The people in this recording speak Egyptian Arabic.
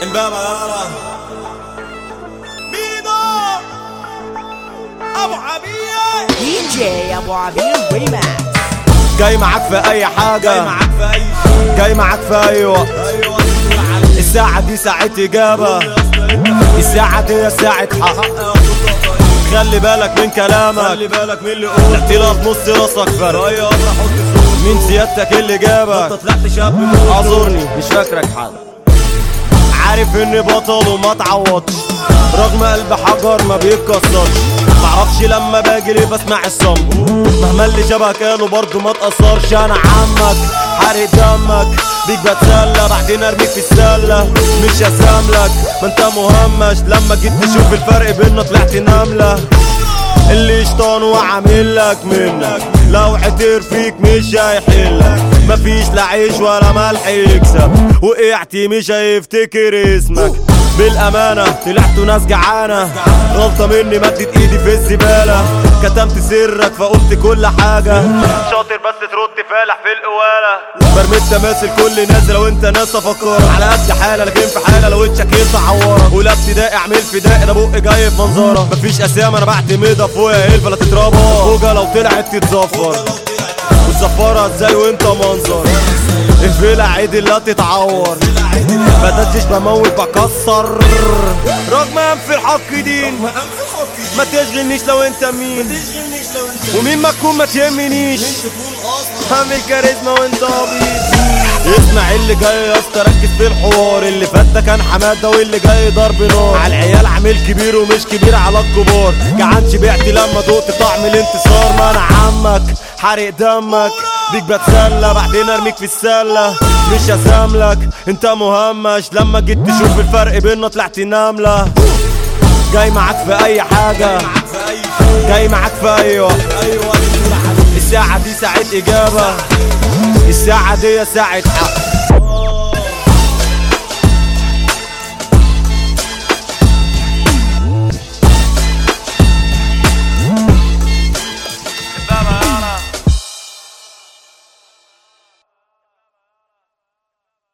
الباب يارا ميدو ابو عبيه دي جي ابو عبير ريماكس جاي معاك في اي حاجة جاي معاك في اي شيء جاي معاك في اي وقت ايوه تقول على الساعة دي ساعة اجابة الساعة دي ساعة حق خلي بالك من كلامك خلي بالك من اللي قول الاختلاف نص راسك فرق ايوه ابرا حط صوت مين سيادتك اللي انت جابك طلعت شاب موت اعذرني مش فاكرك حد عارف اني بطل وما تعوضش رغم قلب حجر ما بيتكسرش معرفش لما باجي ليه بسمع الصمت مهما اللي شبهك قالوا برضه ما تأثرش انا عمك حارق دمك بيك بتسلى بعدين ارميك في السلة مش هساملك ما انت مهمش لما جيت تشوف الفرق بينا طلعت نملة اللي شطان وعامل لك منك لو عتر فيك مش هيحلك مفيش لا عيش ولا ملح يكسب وقعتي مش هيفتكر اسمك بالأمانة طلعتوا ناس جعانة غلطة مني مدت ايدي في الزبالة كتمت سرك فقلت كل حاجة شاطر بس ترد فالح في القوالة برميت تماثل كل نازل وانت ناس افكرك على قد حالة لكن في حالة لو اتشكيت اعورك ولا ابتدائي اعمل فدائي ده بقي جاي في منظرك مفيش اسامة انا بعتمدها فوقيا الف لا تتربى فوجة لو طلعت تتزفر وتزفرها ازاي وانت منظر الفيلة عيد لا تتعور بدأتش بموت بكسر رغم انف الحق دين ما تشغلنيش لو انت مين ومين ما تكون ما تهمنيش هعمل كاريزما وانت عبيط اسمع اللي جاي يا اسطى ركز في الحوار اللي فات ده كان حماده واللي جاي ضرب نار على العيال عامل كبير ومش كبير على الكبار جعان شبعت لما دقت طعم الانتصار ما انا عمك حارق دمك بيك بتسلى بعدين ارميك في السله مش هساملك انت مهمش لما جيت تشوف الفرق بينا طلعت نمله جاي معاك في اي حاجه معاك في اي شيء جاي معاك في اي وقت ايوه تقول على الساعة دي ساعة إجابة الساعة دي ساعة حق